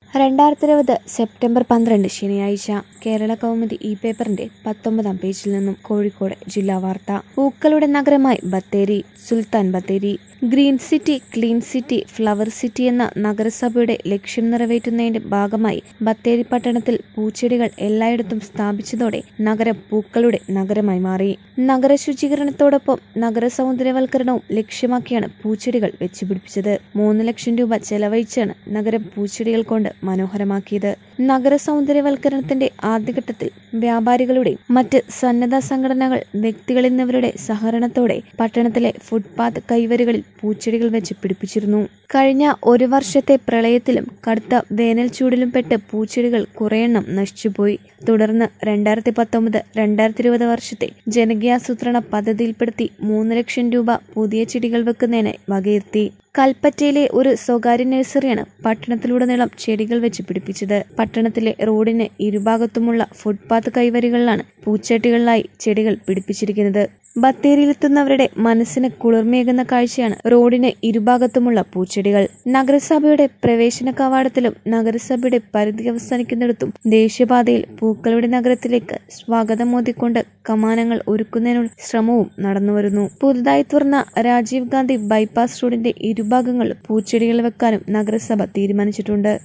രണ്ടായിരത്തി ഇരുപത് സെപ്റ്റംബർ പന്ത്രണ്ട് ശനിയാഴ്ച കേരള കൗമുദി ഈ പേപ്പറിന്റെ പത്തൊമ്പതാം പേജിൽ നിന്നും കോഴിക്കോട് ജില്ലാ വാർത്ത പൂക്കളുടെ നഗരമായി Bathery Sultan Bathery green city clean city flower city എന്ന നഗരസഭയുടെ ലക്ഷ്യം നിറവേറ്റുന്നതിന്റെ ഭാഗമായി ബത്തേരി പട്ടണത്തിൽ പൂച്ചെടികൾ എല്ലായിടത്തും സ്ഥാപിച്ചതോടെ നഗരം പൂക്കളുടെ നഗരമായി മാറി നഗര ശുചീകരണത്തോടൊപ്പം നഗര സൗന്ദര്യവൽക്കരണവും ലക്ഷ്യമാക്കിയാണ് പൂച്ചെടികൾ വെച്ചുപിടിപ്പിച്ചത് മൂന്ന് ലക്ഷം രൂപ ചെലവഴിച്ചാണ് നഗരം പൂച്ചെടികൾ കൊണ്ട് മനോഹരമാക്കിയത് നഗര സൗന്ദര്യവൽക്കരണത്തിന്റെ ആദ്യഘട്ടത്തിൽ വ്യാപാരികളുടെയും മറ്റ് സന്നദ്ധ സംഘടനകൾ വ്യക്തികൾ എന്നിവരുടെ സഹകരണത്തോടെ പട്ടണത്തിലെ ഫുട്പാത്ത് കൈവരികളിൽ പൂച്ചെടികൾ വെച്ച് പിടിപ്പിച്ചിരുന്നു കഴിഞ്ഞ ഒരു വർഷത്തെ പ്രളയത്തിലും കടുത്ത വേനൽ ചൂടിലും പെട്ട് പൂച്ചെടികൾ കുറെയെണ്ണം നശിച്ചുപോയി തുടർന്ന് രണ്ടായിരത്തി പത്തൊമ്പത് രണ്ടായിരത്തി ഇരുപത് വർഷത്തെ ജനകീയാസൂത്രണ പദ്ധതിയിൽപ്പെടുത്തി മൂന്ന് ലക്ഷം രൂപ പുതിയ ചെടികൾ വെക്കുന്നതിന് വകയിരുത്തി കൽപ്പറ്റയിലെ ഒരു സ്വകാര്യ നഴ്സറിയാണ് പട്ടണത്തിലുടനീളം ചെടികൾ വെച്ച് പിടിപ്പിച്ചത് പട്ടണത്തിലെ റോഡിന് ഇരുഭാഗത്തുമുള്ള ഫുട്പാത്ത് കൈവരികളിലാണ് പൂച്ചട്ടികളിലായി ചെടികൾ പിടിപ്പിച്ചിരിക്കുന്നത് ബത്തേരിയിലെത്തുന്നവരുടെ മനസ്സിന് കുളിർമേകുന്ന കാഴ്ചയാണ് റോഡിന് ഇരുഭാഗത്തുമുള്ള പൂച്ചെടികൾ നഗരസഭയുടെ പ്രവേശന കവാടത്തിലും നഗരസഭയുടെ പരിധി അവസാനിക്കുന്നിടത്തും ദേശീയപാതയിൽ പൂക്കളുടെ നഗരത്തിലേക്ക് സ്വാഗതം മോദിക്കൊണ്ട് കമാനങ്ങൾ ഒരുക്കുന്നതിനുള്ള ശ്രമവും നടന്നുവരുന്നു പുതുതായി തുറന്ന രാജീവ് ഗാന്ധി ബൈപ്പാസ് റോഡിന്റെ ഇരുഭാഗങ്ങളിലും പൂച്ചെടികൾ വെക്കാനും നഗരസഭ തീരുമാനിച്ചിട്ടുണ്ട്